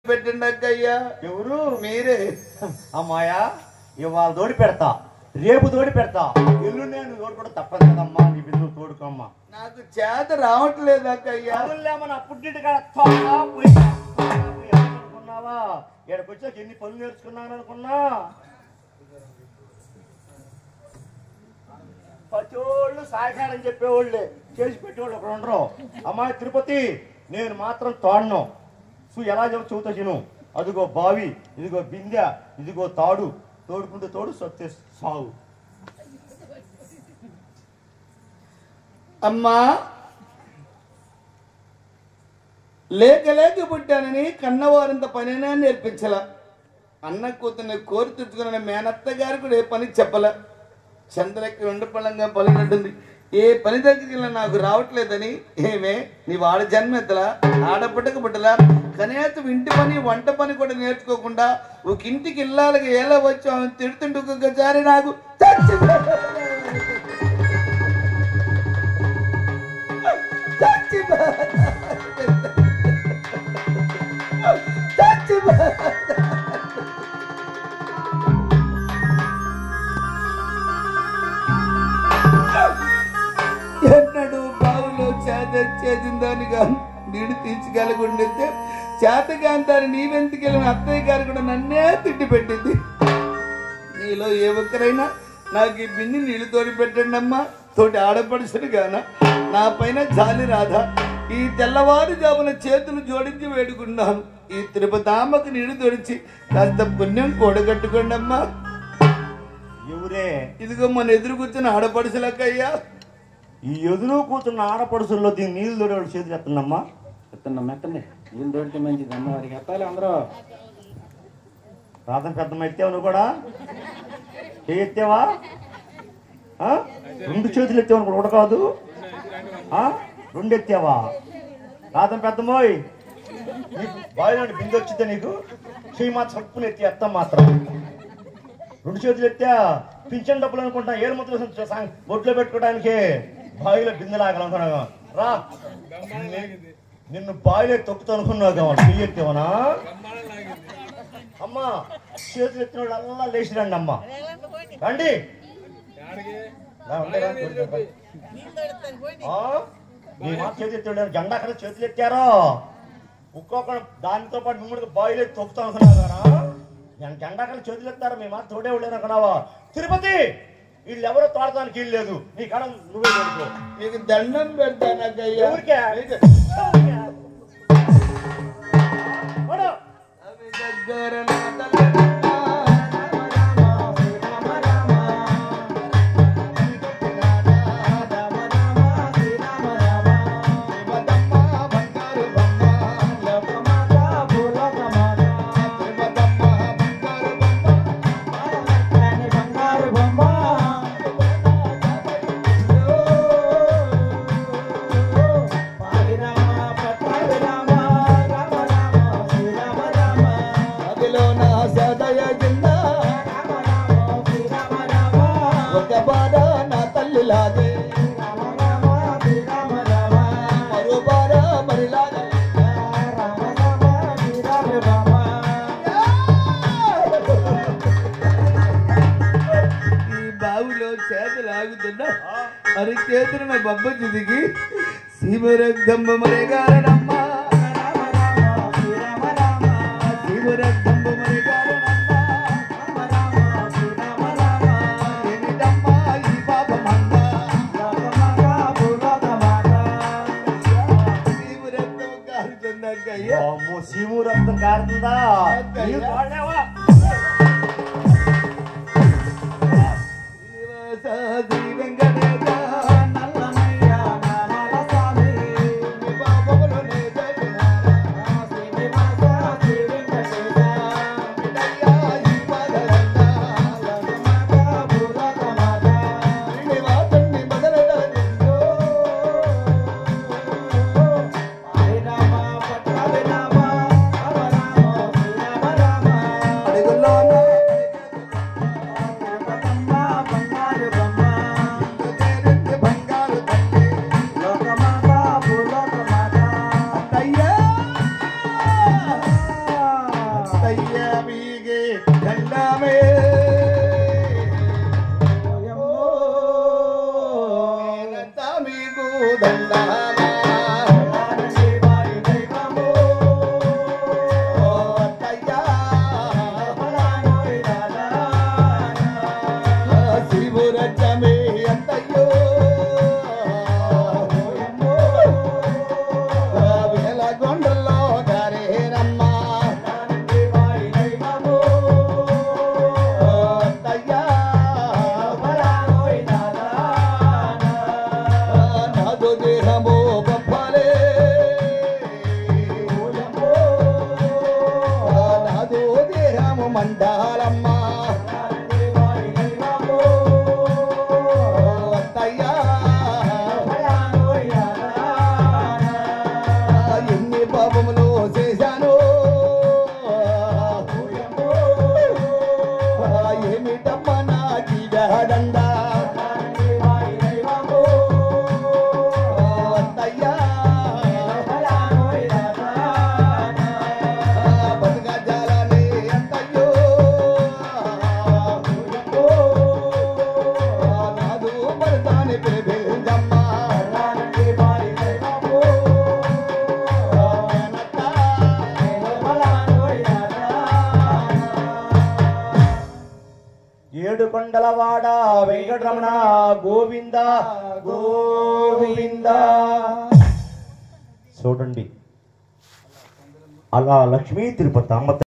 పెట్టండి అక్కయ్యా ఎవరు మీరే అమ్మాయా ఇవాళ తోడి పెడతా రేపు తోడి పెడతా ఎల్లు నేను తోడు కూడా తప్పదు కదమ్మా నీ బిందు తోడుకోమ్మా నాకు చేత రావట్లేదు అక్కయ్యా అవునులేమో నా పుట్టింటి కాడ తోడా పోయి అనుకున్నావా ఇక్కడికి వచ్చాక ఎన్ని పనులు నేర్చుకున్నాను అనుకున్నా ప్రతివాళ్ళు సాయకారం చెప్పేవాళ్ళే చేసి పెట్టేవాళ్ళు ఒకరు ఉండరు అమ్మాయి తిరుపతి నేను మాత్రం తోడను సో ఎలా చెప్పు చెబుతా చిను అదిగో బావి ఇదిగో బిందె ఇదిగో తాడు తోడుకుంటే తోడు సత్తే సాగు అమ్మా లేక లేక పుట్టానని కన్నవారింత పనైనా నేర్పించల అన్న కూతుర్ని కోరి తెచ్చుకున్న మేనత్త గారు కూడా ఏ పని చెప్పల చంద్రకి రెండు పళ్ళంగా పలినట్టుంది ఏ పని దగ్గరికి నాకు రావట్లేదని ఏమే నీ వాడ జన్మెత్తలా ఆడపుట్టక పుట్టలా కనీసం ఇంటి పని వంట పని కూడా నేర్చుకోకుండా ఒక ఇంటికి ఇల్లాలకి ఎలా వచ్చావు తిడుతుంటూ ఒక్కొక్కసారి నాకు చచ్చిపోయింది. ఎన్నడూ బావులో చేత చేసిన దానిగా నీడు తీర్చగలగుండితే చేతకాంతాన్ని నీవెందుకెళ్ళిన అత్తయ్య గారు కూడా నన్నే తిట్టి పెట్టింది నీలో ఏ ఒక్కరైనా నాకు ఈ బిన్ని నీళ్లు తోడి పెట్టండి అమ్మా తోటి ఆడపడుచుడు గాన నా పైన జాలి రాధా ఈ తెల్లవారుజామున చేతులు జోడించి వేడుకున్నాను ఈ తిరుపతామ్మకు నీళ్లు తోడించి కాస్త పుణ్యం కూడగట్టుకోండి అమ్మా ఎవరే ఇదిగో మన ఎదురు కూర్చున్న ఆడపడుచులకయ్యా ఈ ఎదురు కూతున్న ఆడపడుసుల్లో దీన్ని నీళ్ళు తోడేవాడు చేతులు ఎత్తుందమ్మా ఎత్తండి మెత్తండి నీళ్ళు దొరికితే మంచిది అమ్మవారికి ఎత్తాలి అందరూ రాధం పెద్ద ఎత్తావు నువ్వు కూడా ఏ ఎత్తావా ఆ? రెండు చేతులు ఎత్తావు అనుకో ఒకటి కాదు ఆ? రెండు ఎత్తావా రాధం పెద్దమోయ్ నీకు బాయిలోని బిందె వచ్చిందా నీకు చెయ్యి మాత్రం చప్పుని ఎత్తి ఎత్తాం మాత్రం రెండు చేతులు ఎత్తా పింఛన్ డబ్బులు అనుకుంటా ఏడు ముద్దలు బొట్లో పెట్టుకోవడానికి బావిలో బిందె లాగాలనుకున్నాను రా ని- నిన్ను బావిలో తొక్కుతా అనుకున్నావు కావాలి చెయ్యి ఎత్తావనా అమ్మా చేతులు ఎత్తిన వాళ్ళు అల్లా లేచి రండి అమ్మా రండి రా, ఉండే రా, కూర్చో. ఆ? మీ మా చేతులు ఎత్తాడు జెండా కదా చేతులు ఎత్తారో ఒక్కొక్కడు దానితో పాటు మిమ్మల్ని బాయిలో తొక్కుతా అనుకున్నావు కదా నేను జెండా కదా చేతులు ఎత్తారు మీ మా తోడే ఉండేది అనుకున్నావా తిరుపతి వీళ్ళు ఎవరో తోడటానికి వీలు లేదు నీ కాడ నువ్వే కొడుకో నీకు దండం పెడతానక్కయ్యా ఎవరికే? నీకు- పోడు. అవి దగ్గర నా తల్లెమ్మా, తిరుపతమ్మ బంగారు బొమ్మ, తిరుపతమ్మ బంగారు బొమ్మ, అదిలో నా సదయ కింద ఒక బాధ నా తల్లిలాగే మరో బాధ మరిలాగే ఈ బావిలో చేతులు ఆగుతున్నా అరి చేతులు నా బొబ్బ దిగి శివరగ్ధమ్మ మరేగారనమ్మ శివరగ్ధమ్మ మరేగారనమ్మ ఏమిటమ్మా ఈ పాపమంద శివరగ్ధం కారుతుందక్కయ్య అమ్మో శివు రక్తం కారుతుందా నీళ్ళు తోడలేవా? శ్రీనివాస శ్రీ వెంకటేశ నల్లమయ్య నామాల స్వామి మీ పాపములు నే తొలగినారా. విడయ్యా ఈ బాధలన్నా శ్రీనివాసుని మొదలట నిన్ను. అత్తయ్య మీగే దండమే నేనంతా మీకు దండానా ఓ అత్తయ్య శివురచ్చమే అత్తయ్యో వేలగొండలో గారేనమ్మా ఓ అత్తయ్య నాదు దేహము గొప్పలే నాదు దేహము మండాలమ్మా ఓ అత్తయ్య ఎన్ని పాపములు చేశాను ఏమిటమ్మా నాకి దండా అత్తయ్యా బతుకజాలనే అత్తయ్యో నాదు పడతాని పిలిపించమ్మా ఏడు కొండలవాడ వెంకటరమణ గోవింద గోవింద చూడండి అలా లక్ష్మీ తిరుపతి అమ్మ